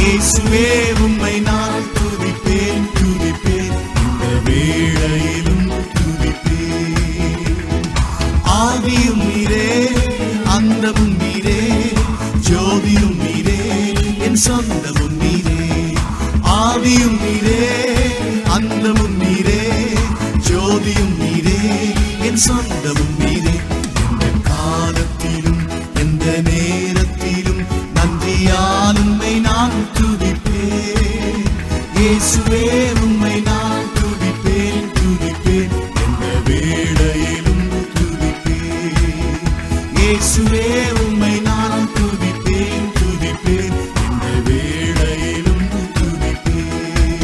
இயேசுவே உம்மை நான் துதிப்பேன் துதிப்பேன் இந்த வேளையிலும் துதிப்பேன் ஆதியும் நீரே அந்தமும் நீரே ஜோதியும் நீரே என் சொந்தமும் நீரே ஆதியும் நீரே அந்தமும் நீரே ஜோதியும் நீரே என் சொந்தமும் நீரே எந்த காலத்திலும் எந்த நேரத்திலும் நன்றியால் உம்மை நான் துதிப்பேன் இயேசுவே உம்மை நான் துதிப்பேன் துதிப்பேன் எந்த வேளையிலும் துதிப்பேன் இயேசுவே உம்மை நான் துதிப்பேன் துதிப்பேன் எந்த வேளையிலும் துதிப்பேன்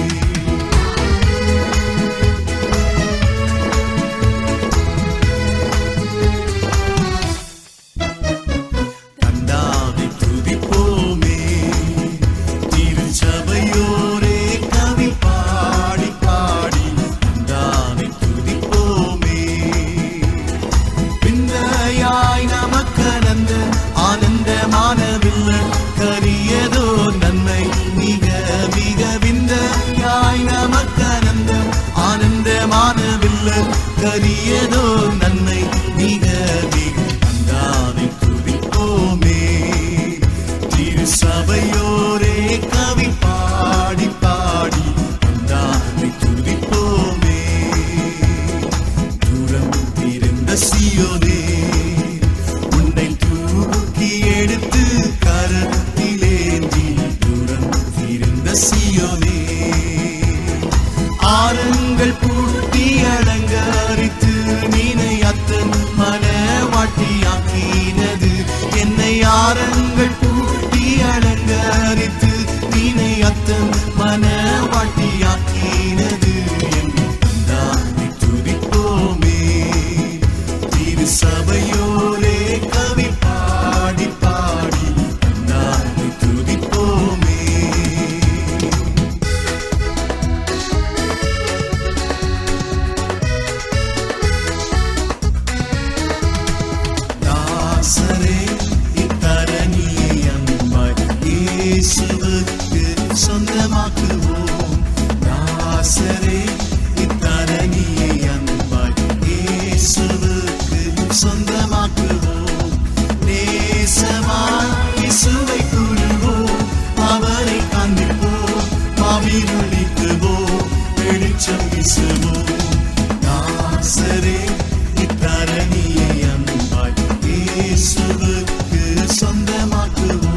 கண்டாவை துதிப்போமே திருச்சபையோரே கவி பாடி பாடி கண்டானை துதிப்போமே விந்தையாய் நமக்கனந்த ஆனந்தமானவில்ல கரியதோ நன்மை மிக மிக விந்தையாய் நமக்கனந்த ஆனந்தமானவில்ல கரியதோ நன்மை மிக மிக கண்டானை துதிப்போமே திருசபையோரே கவி பாடி பாடி கண்டானை துதிப்போமே தூரம் இருந்த சியோனே உன்னை தூக்கி எடுத்து கரத்திலேந்தி தூரம் இருந்த சியோனே ஆரங்கள் பூட்டி அலங்கரித்து நீனை அத்தன் மனவாட்டியாக்கினது என்னை ஆரங்கள் பூட்டி அலங்கரித்து நீனை அத்தன் மனவாட்டியாக்கினது என்னை தந்தானை துதிப்போமே திரு சபையோரே கவி பாடி பாடி தந்தானை துதிப்போமே தாசரே இத்தரணியை அன்பாய் இயேசுவுக்கு சொந்தமாக்குவோம் தாசரே இத்தரணியை அன்பாய் இயேசுவுக்கு சொந்தமாக்குவோம் நேசமாய் இயேசுவை கூறுவோம் அவரை காண்பிப்போம் மாவீரொழிக்குவோம் வெளிச்சம் வீசுவோம் தாசரே இத்தரணியை அன்பாய் இயேசுவுக்கு சொந்தமாக்குவோம்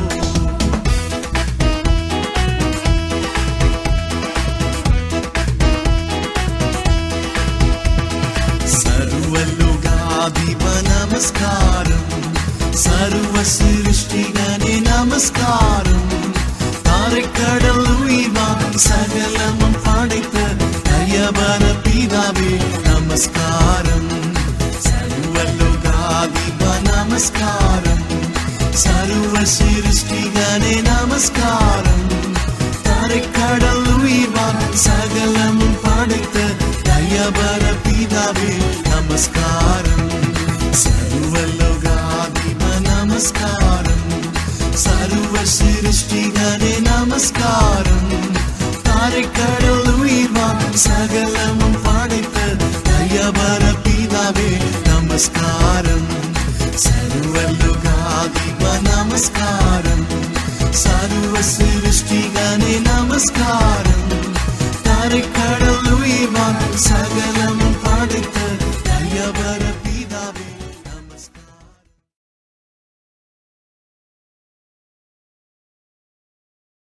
സർവലോകാധിപ നമസ്കാരം സർവ സൃഷ്ടികനെ നമസ്കാരം താരക്കടൽ ഉയർവാൻ സകലമും പடைத்த ദയവന പിതാവേ നമസ്കാരം സർവലോകാധിപ നമസ്കാരം സർവ സൃഷ്ടികനെ നമസ്കാരം താരക്കടൽ ഉയർവാൻ സകലമും പடைத்த ദയവന പിതാവേ നമസ്കാരം സർവലോകാധിപ നമസ്കാരം സർവ സൃഷ്ടികനെ നമസ്കാരം താരക്കടൽ ഉയർവാൻ സകലമും പடைத்த ദയവന പിതാവേ നമസ്കാരം സർവലോകാധിപ നമസ്കാരം സർവ സൃഷ്ടികനെ നമസ്കാരം താരക്കടൽ ഉയർവാൻ സകലമും പடைத்த ദയവന